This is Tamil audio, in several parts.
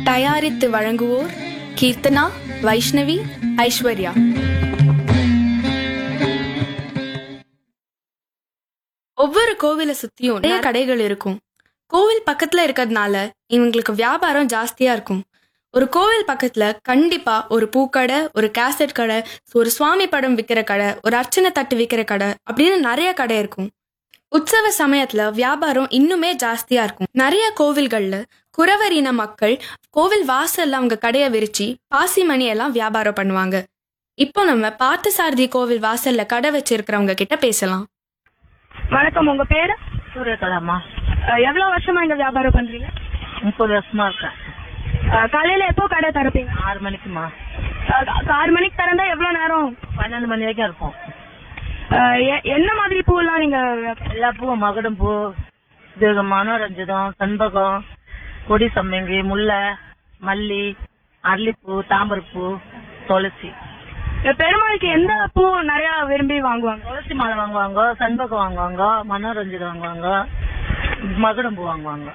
தயாரித்து வழங்குவோர் கீர்த்தனா வைஷ்ணவி ஐஸ்வர்யா ஒவ்வொரு கோவிலை சுத்தியும் நிறைய கடைகள் இருக்கும் கோவில் பக்கத்துல இருக்கிறதுனால இவங்களுக்கு வியாபாரம் ஜாஸ்தியா இருக்கும் ஒரு கோவில் பக்கத்துல கண்டிப்பா ஒரு பூக்கடை ஒரு கேசட் கடை ஒரு சுவாமி படம் விற்கிற கடை ஒரு அர்ச்சனை தட்டு விற்கிற கடை அப்படின்னு நிறைய கடை இருக்கும் உற்சவ சமயத்துல வியாபாரம் இன்னுமே ஜாஸ்தியா இருக்கும் நிறைய கோவில்கள்ல குறவர் இன மக்கள் கோவில் வாசல்ல அவங்க கடையை விரிச்சு பாசி மணி எல்லாம் வியாபாரம் பண்ணுவாங்க இப்போ நம்ம பார்த்தசாரதி கோவில் வாசல்ல கடை வச்சிருக்கிறவங்க கிட்ட பேசலாம் வணக்கம் உங்க பேரு சூரியகலாமா அஹ், எவ்வளவு வருஷமா இங்க வியாபாரம் பண்றீங்க முப்பது வருஷமா இருக்கேன் அஹ், காலையில எப்போ கடை திறப்பீங்க ஆறு மணிக்குமா அஹ், ஆறு மணிக்கு திறந்தா எவ்வளவு நேரம் பன்னெண்டு மணி வரைக்கும் இருப்போம் அஹ், எ- என்ன மாதிரி பூவெல்லாம் நீங்க எல்லா பூவும் மகுடம் பூ இது மனோரஞ்சிதம் சண்பகம் கொடி சம்மங்கி முல்லை மல்லி அரளிப்பூ தாமரைப்பூ துளசி அஹ், பெருமாளுக்கு எந்த பூ நிறைய விரும்பி வாங்குவாங்க துளசி மாலை வாங்குவாங்க சண்பகம் வாங்குவாங்க மனோரஞ்சிதம் வாங்குவாங்க மகுடம் பூ வாங்குவாங்க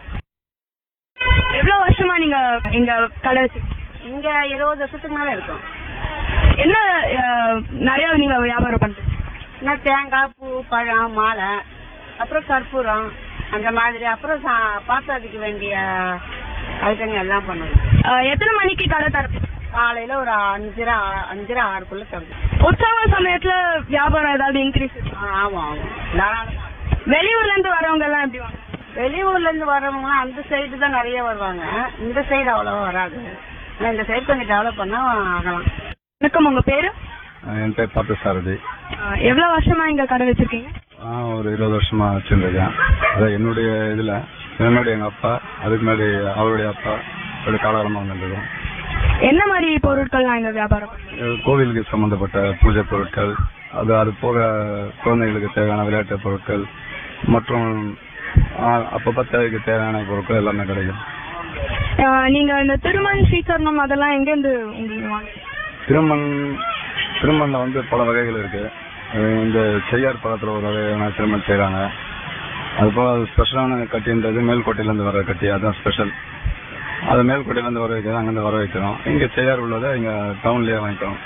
எவ்வளவு வருஷமா நீங்க இங்க கடை வச்சு இங்க இருபது வருஷத்துக்கு மேல இருக்கும் என்ன அஹ், நிறைய நீங்க வியாபாரம் பண்றீங்க என்ன தேங்காய் பூ பழம் மாலை அப்புறம் கற்பூரம் அந்த மாதிரி அப்புறம் சா- பாத்திரத்துக்கு வேண்டிய ஐட்டங்கள் எல்லாம் பண்ணுவோம் அஹ், எத்தனை மணிக்கு கடை திறப்பீங்க காலையில ஒரு அஞ்சரை ஆ- அஞ்சரை ஆறுக்குள்ள தரணும் உற்சவ சமயத்துல வியாபாரம் ஏதாவது இன்க்ரீஸ் ஆமா ஆமா தாராளமா. வெளியூர்ல இருந்து வரவங்க எல்லாம் எப்படி வாங்க வெளியூர்ல இருந்து வர்றவங்க அந்த சைடு தான் நிறைய வருவாங்க இந்த சைடு அவ்வளவா வராது ஆனா இந்த சைடு கொஞ்சம் டெவலப் பண்ணா ஆகலாம் வணக்கம் உங்க பேரு என் பேர் பார்த்த சாரதி அஹ், எவ்வளவு வருஷமா இங்க கடை வச்சிருக்கீங்க நான் ஒரு இருபது வருஷமா வச்சிருந்திருக்கேன் அதான் என்னுடைய இதுல என்னுடைய எங்க அப்பா அதுக்கு முன்னாடி அவருடைய அப்பா அப்படி காலகாலமா வந்துருக்கோம் என்ன மாதிரி பொருட்கள்லாம் இங்க வியாபாரம் பண்றீங்க? கோவிலுக்கு சம்பந்தப்பட்ட பூஜை பொருட்கள் அது அது போக குழந்தைகளுக்கு தேவையான விளையாட்டு பொருட்கள் மற்றும் ஆ, அப்பப்ப தேவைக்கு தேவையான பொருட்கள் எல்லாமே கிடைக்கும் அஹ், நீங்க இந்த திருமண் ஸ்ரீசரணம் அதெல்லாம் எங்க இருந்து உங்களுக்கு வாங்க திருமண் திருமண்ல வந்து பல வகைகள் இருக்கு அஹ் இந்த செய்யார் பழத்துல ஒரு வகையான திருமண் செய்யறாங்க அது போக அது ஸ்பெஷலான கட்டின்றது மேல்கோட்டையில இருந்து வர கட்டி அதுதான் ஸ்பெஷல் அது மேல்கோட்டையில இருந்து வர வைக்கிறோம் அங்கிருந்து வர வைக்கிறோம் இங்க செய்யார் உள்ளதை இங்க டவுன்லயே வாங்கிக்கிறோம்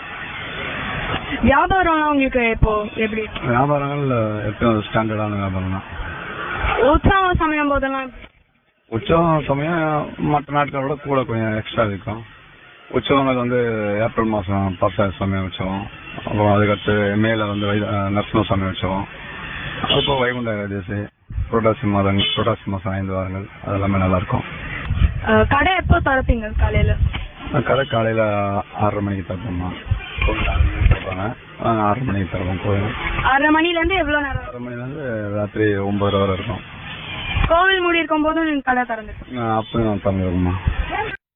வியாபாரம்லாம் உங்களுக்கு இப்போ எப்படி வியாபாரங்கள் எப்பயும் ஸ்டாண்டர்டான வியாபாரம் தான் உற்சவ சமயம் போதெல்லாம் எப்படி? உற்சவம் சமயம் மற்ற நாட்களோட கூட கொஞ்சம் எக்ஸ்ட்ரா இருக்கும் உற்சவங்கள் வந்து ஏப்ரல் மாசம் பர்சா சமயம் உற்சவம் அப்புறம் அதுக்கடுத்து மேல வந்து வை- அஹ் நரசிம்ம சாமி உற்சவம் அதுப்போ வைகுண்ட ஏகாதசி புரட்டாசி மாதம் புரட்டாசி மாசம் ஐந்து வாரங்கள் அது எல்லாமே நல்லா இருக்கும் அஹ், கடை எப்போ திறப்பீங்க காலையில அஹ் கடை காலையில ஆறரை மணிக்கு திறப்போம்மா கோவில் ஆறு மணிக்கு திறப்பாங்க நாங்க ஆறரை மணிக்கு திறப்போம் கோவில் ஆறரை மணில இருந்து எவ்வளவு நேரம் ஆறரை மணிலேருந்து ராத்திரி ஒன்பதரை வரை இருக்கும் கோவில் மூடி இருக்கும் போதும் நீங்க கடை திறந்துருக்கீங்க அஹ் அப்பயும் திறந்துருக்குமா